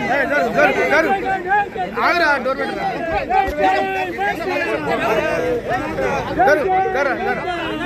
ఆగరా డోర్ పెట్టరా జరు జరు జరు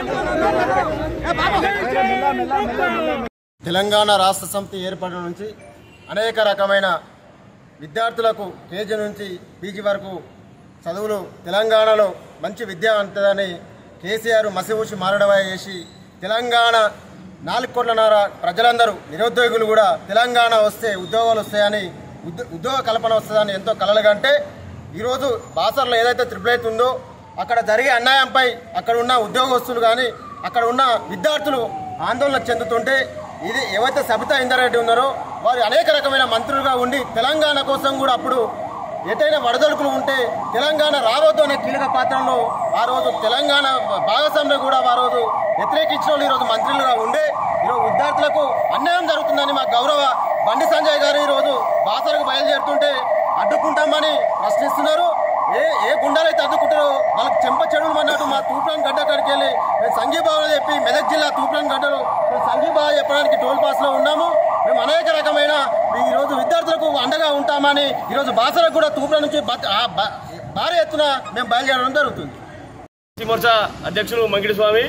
తెలంగాణ రాష్ట్ర సమితి ఏర్పడిన నుంచి అనేక రకమైన విద్యార్థులకు కేజీ నుంచి పీజీ వరకు చదువులు తెలంగాణలో మంచి విద్య ఉంటుందని కేసీఆర్ మసిపూసి మారడవాయి చేసి తెలంగాణ నాలుగు కోట్లన్నర ప్రజలందరూ నిరుద్యోగులు కూడా తెలంగాణ వస్తే ఉద్యోగాలు వస్తాయని ఉద్యో- ఉద్యోగ కల్పన వస్తుందని ఎంతో కలలుగంటే ఈరోజు బాసర్లో ఏదైతే త్రిపుల్ ఎయిత్ ఉందో అక్కడ జరిగే అన్యాయంపై అక్కడ ఉన్న ఉద్యోగస్తులు కానీ అక్కడ ఉన్న విద్యార్థులు ఆందోళన చెందుతుంటే ఇది ఏవైతే సబితా ఇందారెడ్డి ఉన్నారో వారు అనేక రకమైన మంత్రులుగా ఉండి తెలంగాణ కోసం కూడా అప్పుడు ఎటైనా వడదొడుకులు ఉంటే తెలంగాణ రావద్దు అనే కీలక పాత్రలో ఆ రోజు తెలంగాణ భాగస్వామ్యం కూడా ఆ రోజు వ్యతిరేకించిన వాళ్ళు ఈరోజు మంత్రులుగా ఉండే ఈరోజు విద్యార్థులకు అన్యాయం జరుగుతుందని మా గౌరవ బండి సంజయ్ గారు ఈరోజు బాసరకు బయలుదేరుతుంటే అడ్డుకుంటామని ప్రశ్నిస్తున్నారు ఏ ఏ గుండాలైతే అడ్డుకుంటారో వాళ్ళకి చెంప చెడులు అన్నట్టు మా తూప్రాన్ గడ్డ కాడికి వెళ్ళి మేము సంఘీభావం చెప్పి మెదక్ జిల్లా తూప్రాన్ గడ్డలో మేము సంఘీభావం చెప్పడానికి టోల్ పాస్ లో ఉన్నాము మేము అనేక రకమైన ఈ రోజు విద్యార్థులకు అండగా ఉంటామని ఈరోజు బాసరకు కూడా తూప్రా నుంచి బ- ఆ బ- భారీ ఎత్తున మేము బయలుదేరడం జరుగుతుంది ఎస్సీ మోర్చా అధ్యక్షులు మంగిడి స్వామి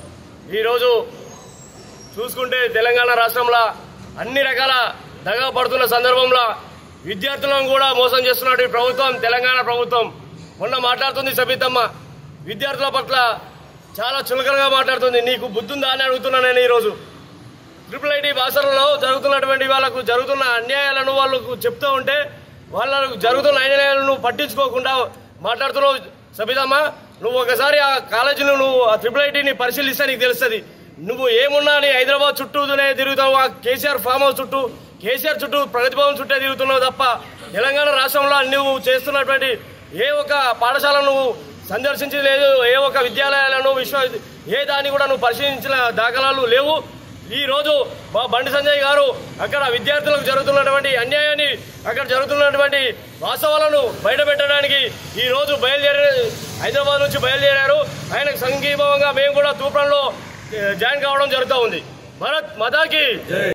ఈరోజు చూసుకుంటే తెలంగాణ రాష్ట్రంలో అన్ని రకాల దగా పడుతున్న సందర్భంలో విద్యార్థులను కూడా మోసం చేస్తున్నట్టు ఈ ప్రభుత్వం తెలంగాణ ప్రభుత్వం మొన్న మాట్లాడుతుంది సబితమ్మ విద్యార్థుల పట్ల చాలా చులకనగా మాట్లాడుతుంది నీకు బుద్ధుందా అని అడుగుతున్నా నేను ఈరోజు ట్రిపుల్ ఐటీ బాసరలో జరుగుతున్నటువంటి వాళ్ళకు జరుగుతున్న అన్యాయాలను వాళ్ళకు చెప్తూ ఉంటే వాళ్ళకు జరుగుతున్న అన్యాయాలను పట్టించుకోకుండా మాట్లాడుతున్నావు సబితమ్మ నువ్వు ఒకసారి ఆ కాలేజీలో నువ్వు ఆ ట్రిపుల్ ఐటీని పరిశీలిస్తే నీకు తెలుస్తుంది నువ్వు ఏమున్నా నీ హైదరాబాద్ చుట్టూనే తిరుగుతావు ఆ కేసీఆర్ ఫామ్ హౌస్ చుట్టూ కేసీఆర్ చుట్టూ ప్రగతి భవన్ చుట్టే తిరుగుతున్నావు తప్ప తెలంగాణ రాష్ట్రంలో నువ్వు చేస్తున్నటువంటి ఏ ఒక్క పాఠశాల నువ్వు సందర్శించి లేదు ఏ ఒక్క విద్యాలయాలను విశ్వ ఏ దాన్ని కూడా నువ్వు పరిశీలించిన దాఖలాలు లేవు ఈ రోజు మా బండి సంజయ్ గారు అక్కడ విద్యార్థులకు జరుగుతున్నటువంటి అన్యాయాన్ని అక్కడ జరుగుతున్నటువంటి వాస్తవాలను బయటపెట్టడానికి ఈ రోజు బయలుదేరి హైదరాబాద్ నుంచి బయలుదేరారు ఆయనకు సంఘీభావంగా మేము కూడా తూప్రంలో ఏ, జాయిన్ కావడం జరుగుతూ ఉంది భరత్ మతాకి